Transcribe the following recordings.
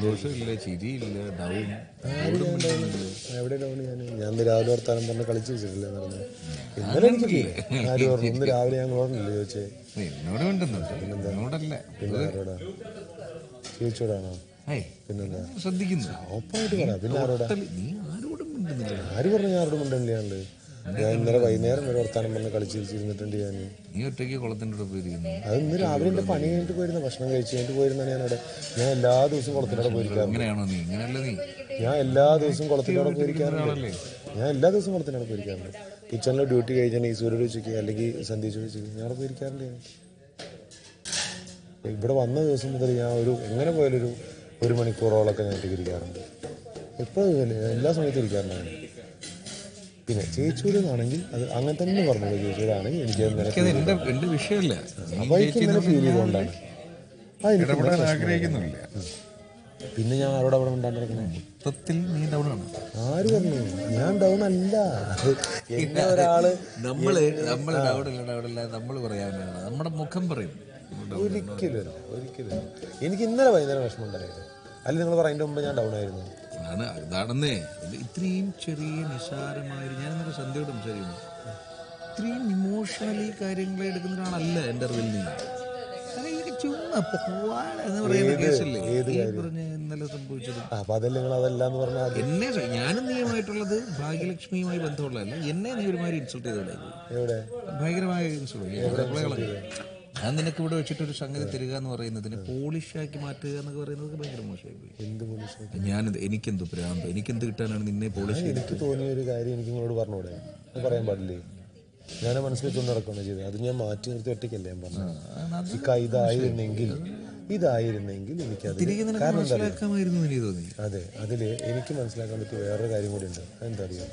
സന്തോഷമില്ല ചിരിയില്ല ഡൗൺ എവിടെ ഡൗൺ ഞാൻ ഞാൻ ഇന്ന് രാവിലെ വർത്താനം പറഞ്ഞ് കളിച്ച് വെച്ചിട്ടില്ലേ നടന്നത് ഇന്നലെ എനിക്ക് feel ആയി. ആര് പറഞ്ഞു ഇന്ന് രാവിലെ ഞാൻ ഓർമ്മയില്ല ചോദിച്ചേ എന്നോട് വേണ്ടുന്നുണ്ട് എന്നോടല്ല പിന്നെ ആരോടാ ചേച്ചിയോടാണോ ഏയ് പിന്നെന്താ ശ്രദ്ധിക്കുന്നു ഒപ്പായിട്ട് പറ പിന്നെ ആരോടാ ടോട്ടലി നീ ആരോടും മിണ്ടുന്നില്ല ആര് പറഞ്ഞു ഞാൻ ആരോടും മിണ്ടല്ലാണ്ട് ഞാൻ ഇന്നലെ വൈകുന്നേരം വരെ വർത്താനം പറഞ്ഞ് കളിച്ച് വെച്ചിരുന്നിട്ടുണ്ട് ഞാൻ നീ ഒറ്റയ്ക്ക് കുളത്തിൻ്റെ കൂടെ പോയിരിക്കുന്നു അത് ഇന്ന് രാവിലെ എൻ്റെ പണി കഴിഞ്ഞിട്ട് പോയിരുന്ന ഭക്ഷണം കഴിച്ച് കഴിഞ്ഞിട്ട് പോയിരുന്നാണ് ഞാൻ അവിടെ ഞാൻ എല്ലാ ദിവസവും കുളത്തിനോടെ പോയിരിക്കാറുണ്ട് അങ്ങനെയാണോ നീ ഇങ്ങനെയല്ല നീ ഞാൻ എല്ലാ ദിവസവും കുളത്തിനോടെ പോയിരിക്കാറുണ്ട് ഞാൻ എല്ലാ ദിവസവും കുളത്തിനോടെ പോയിരിക്കാറുണ്ട് കിച്ചണിലെ ഡ്യൂട്ടി കഴിഞ്ഞാൽ ഈ സൂര്യ ഉച്ചയ്ക്ക് അല്ലെങ്കിൽ സന്ധ്യ ഉച്ചയ്ക്ക് ഞാൻ അവിടെ പോയിരിക്കാറുണ്ട് ഞാൻ ഇവിടെ വന്ന ദിവസം മുതൽ ഞാൻ ഒരു എങ്ങനെ പോയാലൊരു ഒരു മണിക്കൂറോളൊക്കെ ഞാൻ ഒറ്റയ്ക്ക് ഇരിക്കാറുണ്ട് ഇപ്പോൾ എല്ലാ സമയത്തും ഇരിക്കാറുണ്ട് ഞാൻ പിന്നെ ചേച്ചൂരെന്നാണെങ്കിൽ അത് അങ്ങനെ തന്നെ പറഞ്ഞത് ചേച്ചൂരാണെങ്കിൽ എനിക്ക് അത് നിനക്ക് എനിക്കത് എൻ്റെ എൻ്റെ വിഷയമല്ല നീ അപ്പോൾ എനിക്ക് ഇങ്ങനെ ഫീൽ ചെയ്തുകൊണ്ടാണ് ആ എനിക്ക് ഇടപെടാൻ ആഗ്രഹിക്കുന്നില്ല പിന്നെ ഞാൻ അവിടെ അവിടെ ഉണ്ടാണ്ടിരിക്കണേ മൊത്തത്തിൽ നീ ഡൗൺ ആണ് ആര് പറഞ്ഞു ഞാൻ ഡൗൺ അല്ല എന്നെ ഒരാള് നമ്മള് നമ്മള് ഡൗൺ ഇല്ല ഡൗൺ ഇല്ല നമ്മൾ പറയാനാണ് നമ്മുടെ മുഖം പറയും ഒരിക്കലും ഒരിക്കലും എനിക്ക് ഇന്നലെ വൈകുന്നേരം വിഷമം ഉണ്ടായത് അല്ല നിങ്ങൾ പറയുന്നതിന്റെ മുമ്പ് ഞാൻ ഡൗൺ ആയിരുന്നു ആണ് അതാണെന്നേ ഇത് ഇത്രയും ചെറിയ നിസ്സാരമായ ഒരു- ഞാൻ ഇന്നലെ സന്ധ്യയോട് സംസാരിക്കുന്നു ഇത്രയും ഇമോഷണലി കാര്യങ്ങൾ എടുക്കുന്ന ഒരാളല്ല എൻ്റെ അറിവിൽ നീ അത് ഇതൊക്കെ ചുമ്മാ പോവാൻ എന്ന് പറയുന്ന കേസല്ലേ ഈ പറഞ്ഞ ഇന്നലെ സംഭവിച്ചത് ആ, അപ്പൊ അതല്ല നിങ്ങൾ അതല്ല എന്ന് പറഞ്ഞാൽ അത് എന്നെ സ- ഞാനും നീയുമായിട്ടുള്ളത് ഭാഗ്യലക്ഷ്മിയുമായി ബന്ധമുള്ളതല്ല എന്നെ നീ ഒരുമാതിരി ഇൻസൾട്ട് ചെയ്തോളെ എവിടെ ഭയങ്കരമായ ഇൻസൾട്ട് ഞാൻ നിനക്ക് ഇവിടെ വെച്ചിട്ട് ഒരു സംഗതി തരിക എന്ന് പറയുന്നതിന് പോളിഷ് ആക്കി മാറ്റുക എന്നൊക്കെ പറയുന്നത് ഭയങ്കര മോശമായി പോയി എന്ത് പോലീസ് ഞാനെന്ത് എനിക്കെന്ത് ഭ്രാന്ത് എനിക്കെന്ത് കിട്ടാനാണ് നിന്നെ പോളിഷ് എനിക്ക് തോന്നിയ ഒരു കാര്യം എനിക്ക് നിങ്ങളോട് പറഞ്ഞൂടെ അത് പറയാൻ പാടില്ലേ ഞാൻ മനസ്സിൽ കൊണ്ട് നടക്കുകയാണ് ചെയ്തത് അത് ഞാൻ മാറ്റി നിർത്തി ഒറ്റയ്ക്കല്ലേ ഞാൻ പറഞ്ഞത് ഇക്ക ഇതായിരുന്നെങ്കിൽ ഇതായിരുന്നെങ്കിൽ എനിക്കത് തിരികെ നിനക്ക് മനസ്സിലാക്കാമായിരുന്നു എനിക്ക് തോന്നി അതെ അതിൽ എനിക്ക് മനസ്സിലാക്കാൻ പറ്റിയ വേറൊരു കാര്യം കൂടി ഉണ്ട് എന്താ അറിയാം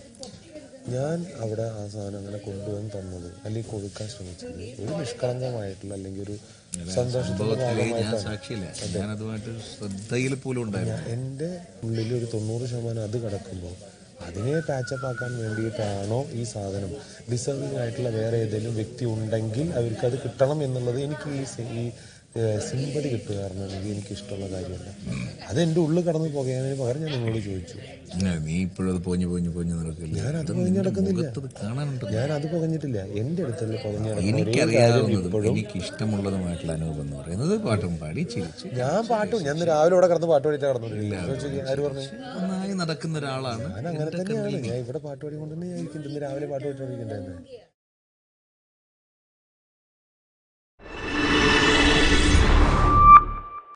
ഞാൻ അവിടെ ആ സാധനം അങ്ങനെ കൊണ്ടുവന്ന് തന്നത് അല്ലെങ്കിൽ കൊടുക്കാൻ ശ്രമിച്ചത് ഒരു നിഷ്കളങ്കമായിട്ടുള്ള അല്ലെങ്കിൽ ഒരു സന്തോഷത്തിന്റെ സംഭവത്തിലെ ഞാൻ ഭാഗമായിട്ടാണ് സാക്ഷിയില്ല ഞാൻ അതുമായിട്ട് ശ്രദ്ധയിൽ പോലും ഉണ്ടായിരുന്നു എൻ്റെ ഉള്ളിൽ ഒരു തൊണ്ണൂറ് ശതമാനം അത് കിടക്കുമ്പോൾ അതിനെ പാച്ചപ്പ് ആക്കാൻ വേണ്ടിയിട്ടാണോ ഈ സാധനം ഡിസേർവിംഗ് ആയിട്ടുള്ള വേറെ ഏതെങ്കിലും വ്യക്തി ഉണ്ടെങ്കിൽ അവർക്ക് അത് കിട്ടണം എന്നുള്ളത് എനിക്ക് ഈ സി- ഈ സിമ്പതി കിട്ടുകയാണെന്നുണ്ടെങ്കിൽ എനിക്ക് ഇഷ്ടമുള്ള കാര്യമല്ല അത് എൻ്റെ ഉള്ളിൽ കടന്നു പോകുന്നതിന് പകരം ഞാൻ നിങ്ങളോട് ചോദിച്ചു ഇങ്ങനെ നീ ഇപ്പോഴും അത് പോഞ്ഞു പോഞ്ഞു പോഞ്ഞു നടക്കില്ല ഞാനത് പോഞ്ഞ് നടക്കുന്നില്ല മുഖത്തത് കാണാനുണ്ട് ഞാൻ അത് പുകഞ്ഞിട്ടില്ല എൻ്റെ അടുത്തുള്ള പുകഞ്ഞ ഒരേ കാര്യം എനിക്കറിയാവുന്നതും ഇപ്പോഴും എനിക്ക് ഇഷ്ടമുള്ളതുമായിട്ടുള്ള അനുഭവം എന്ന് പറയുന്നത് പാട്ടും പാടി ചിരിച്ച് ഞാൻ പാട്ടും ഞാൻ ഇന്ന് രാവിലെ ഇവിടെ കിടന്ന് പാട്ട് പാടിയിട്ടാണ് കിടന്നിട്ടില്ല ചോദിച്ചു ആര് പറഞ്ഞു നന്നായി നടക്കുന്ന ഒരാളാണ് ഞാൻ അങ്ങനെ തന്നെയാണ് ഞാൻ ഇവിടെ പാട്ട് പാടിക്കൊണ്ട് തന്നെ ഞാൻ ഇരിക്കുന്നത് ഇന്ന് രാവിലെ പാട്ട് പാടിക്കൊണ്ടിരിക്കണ്ടായിരുന്നു